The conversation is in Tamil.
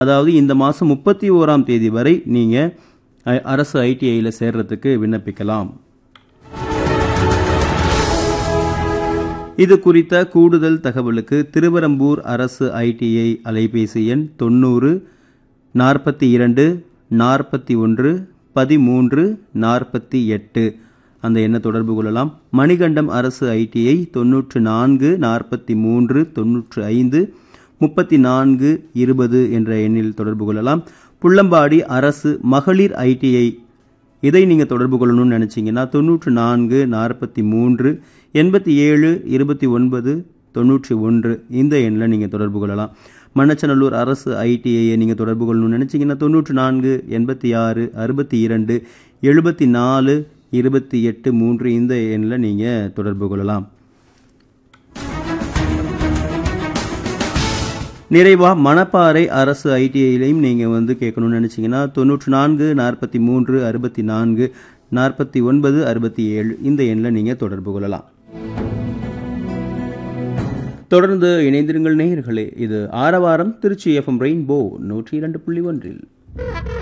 அதாவது இந்த மாதம் முப்பத்தி ஓராம் தேதி வரை நீங்கள் அரசு ஐடிஐயில் சேர்றதுக்கு விண்ணப்பிக்கலாம் இது குறித்த கூடுதல் தகவலுக்கு திருவரம்பூர் அரசு ஐடிஐ அலைபேசி எண் தொண்ணூறு நாற்பத்தி இரண்டு நாற்பத்தி ஒன்று பதிமூன்று நாற்பத்தி எட்டு அந்த எண்ணை தொடர்பு கொள்ளலாம் மணிகண்டம் அரசு ஐடிஐ தொன்னூற்று நான்கு நாற்பத்தி மூன்று தொன்னூற்று ஐந்து முப்பத்தி நான்கு இருபது என்ற எண்ணில் தொடர்பு கொள்ளலாம் புள்ளம்பாடி அரசு மகளிர் ஐடிஐ இதை நீங்கள் தொடர்பு கொள்ளணும்னு நினச்சிங்கன்னா தொண்ணூற்று நான்கு நாற்பத்தி மூன்று எண்பத்தி ஏழு இருபத்தி ஒன்பது தொண்ணூற்றி ஒன்று இந்த எண்ணில் நீங்கள் தொடர்பு கொள்ளலாம் மண்ணச்சநல்லூர் அரசு ஐடிஐயை நீங்கள் தொடர்பு கொள்ளணும்னு நினச்சிங்கன்னா தொண்ணூற்று நான்கு எண்பத்தி ஆறு அறுபத்தி இரண்டு எழுபத்தி நாலு இருபத்தி எட்டு மூன்று இந்த எண்ணில் நீங்கள் தொடர்பு கொள்ளலாம் நிறைவா மணப்பாறை அரசு ஐடிஐலையும் நீங்கள் வந்து கேட்கணும்னு நினச்சிங்கன்னா தொண்ணூற்று நான்கு நாற்பத்தி மூன்று அறுபத்தி நான்கு நாற்பத்தி ஒன்பது அறுபத்தி ஏழு இந்த எண்ணில் நீங்கள் தொடர்பு கொள்ளலாம் தொடர்ந்து இணைந்திருங்கள் நேயர்களே இது ஆரவாரம் திருச்சி எஃப்எம் ரெயின்போ நூற்றி இரண்டு புள்ளி ஒன்றில்